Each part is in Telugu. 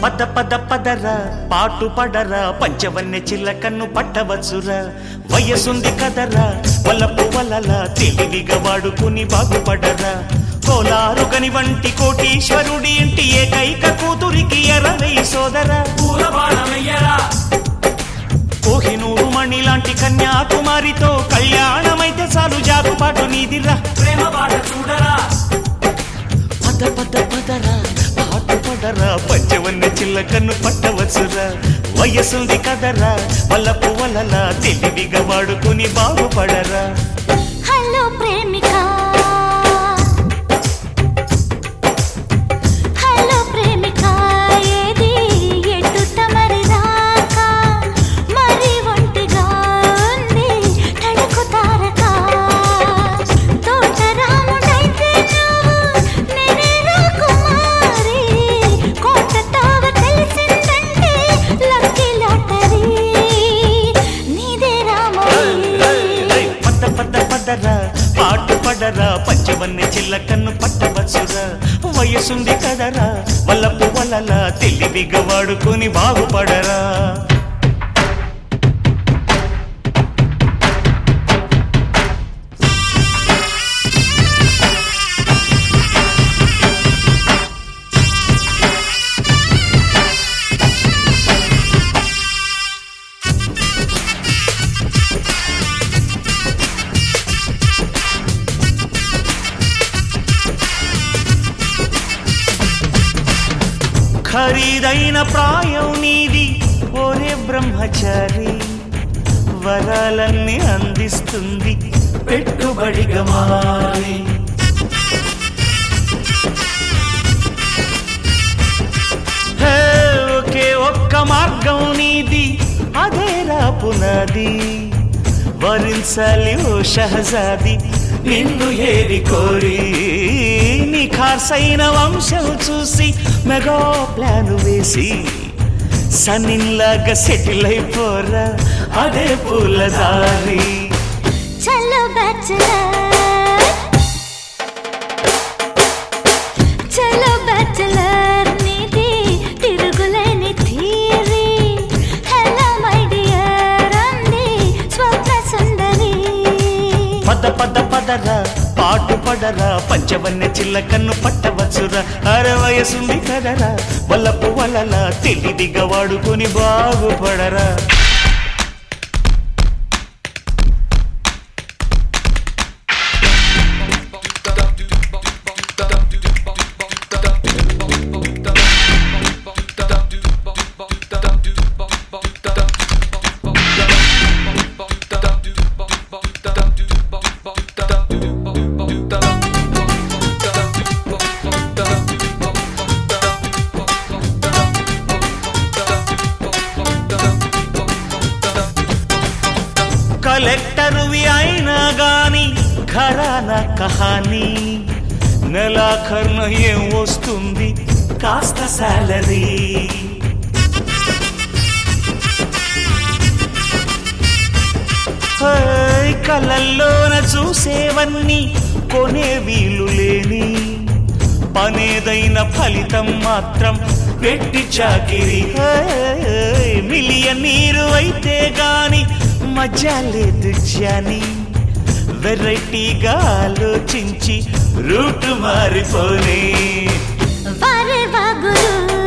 పద పద పదరా పాటు పడరా పంచవన్య చిల్లకన్ను పట్టవచ్చురా వయసుంది కదరా వలపు వలల తెలివిగా వాడుకుని బాగుపడరా కోలారు గని వంటి కోటీశ్వరుడి ఇంటి ఏకైక కూతురికి ఎరవై సోదరా పూలబాణమయ్యరా కోహినూరు మణి లాంటి కన్యాకుమారితో కళ్యాణమైతే చాలు జాగుపాటు నీదిరా ప్రేమ బాట చూడరా పద పద పదరా పాటు పడరా పంచవన్న చిల్లకన్ను పట్టవచ్చురా వయసుంది కదరా వల్లపు వలల తెలివిగా వాడుకుని బాగుపడరా హలో ప్రేమిక హలో ప్రేమిక ఏది ఎటు తమరి రాక మరి ఒంటిగా ఉంది తడుకు తారక తోటరాముడైతే నువ్వు నేనే రాకుమారి కోట తావ తెలిసిందంటే లక్కీ లాటరీ నీదే రామోయ్ పద పద పదరా పాటు పడరా పంచవన్న చిల్లకన్ను పట్టవచ్చురా వయసుంది కదరా వల్లపు వలల తెలివిగా వాడుకుని బాగుపడరా ఖరీదైన ప్రాయం నీది ఓరే బ్రహ్మచారి వరాలన్నీ అందిస్తుంది పెట్టుబడిగా మారి హే, ఒకే ఒక్క మార్గం నీది అదేరా పునాది వరించాలి ఓ షహజాది నిన్ను ఏరి కోరి నీ ఖార్సైన వంశం చూసి మెగా ప్లాన్ వేసి సన్నిన్లాగా సెటిల్ అయిపోరా అదే పూల దారి చలో బ్యాచులర్ చలో బ్యాచులర్ నీది తిరుగులేని థియరీ హలో మై డియర్ అంది స్వప్న సుందరి పద పద పదరా పాటు పడరా పంచవన్య చిల్లకన్ను పట్టవచ్చురా అర వయసుంది కదరా వల్లపు వలల తెలివిగా వాడుకుని బాగుపడరా కలెక్టర్వి అయినా గాని ఘరానా కహానీ నెలాఖర్న ఏం వస్తుంది కాస్త సాలరీ హేయ్, కలల్లోన చూసేవన్నీ కొనే వీలు లేని పనేదైన ఫలితం మాత్రం పెట్టి చాకిరి హేయ్, మిలియన్ నీరు అయితే గాని మజా లేదు జాని వెరైటీగా ఆలోచించి రూట్ మారిపోనీ వారే వాగురు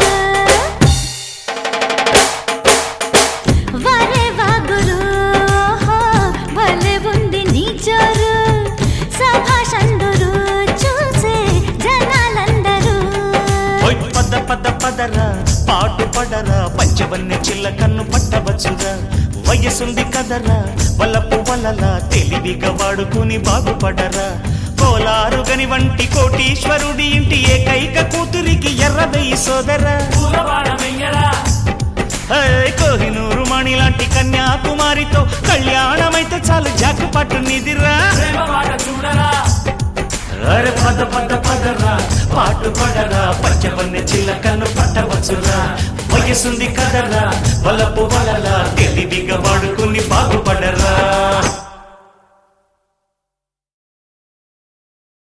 వారే వాగురు ఓహో, భలే ఉంది నీ జోరు సభాషందురు చూసే జనాలందరూ ఓయ్ పద పద పదరా పాటు పడరా పంచవన్య చిల్లకన్ను పట్టవచ్చురా వయసుంది కదరా వలపు వలల తెలివిగా వాడుకుని బాగుపడరా కోలారు గని వంటి కోటీశ్వరుడి ఇంటి ఏకైక కూతురికి ఎర్రదయ్యి సోదరా పూలబాణమయ్యరా ఏయ్, కోహినూరు మణి లాంటి కన్యాకుమారితో కళ్యాణమైతే చాలు జాకుపాటు నిదిరా ప్రేమ బాట చూడరా అరే పద పద పదరా పాటు పడరా పంచవన్య చిల్లకన్ను పట్టవచ్చురా వయసుంది కదరా వలపు వలల తెలివిగా వాడుకుని బాగుపడరా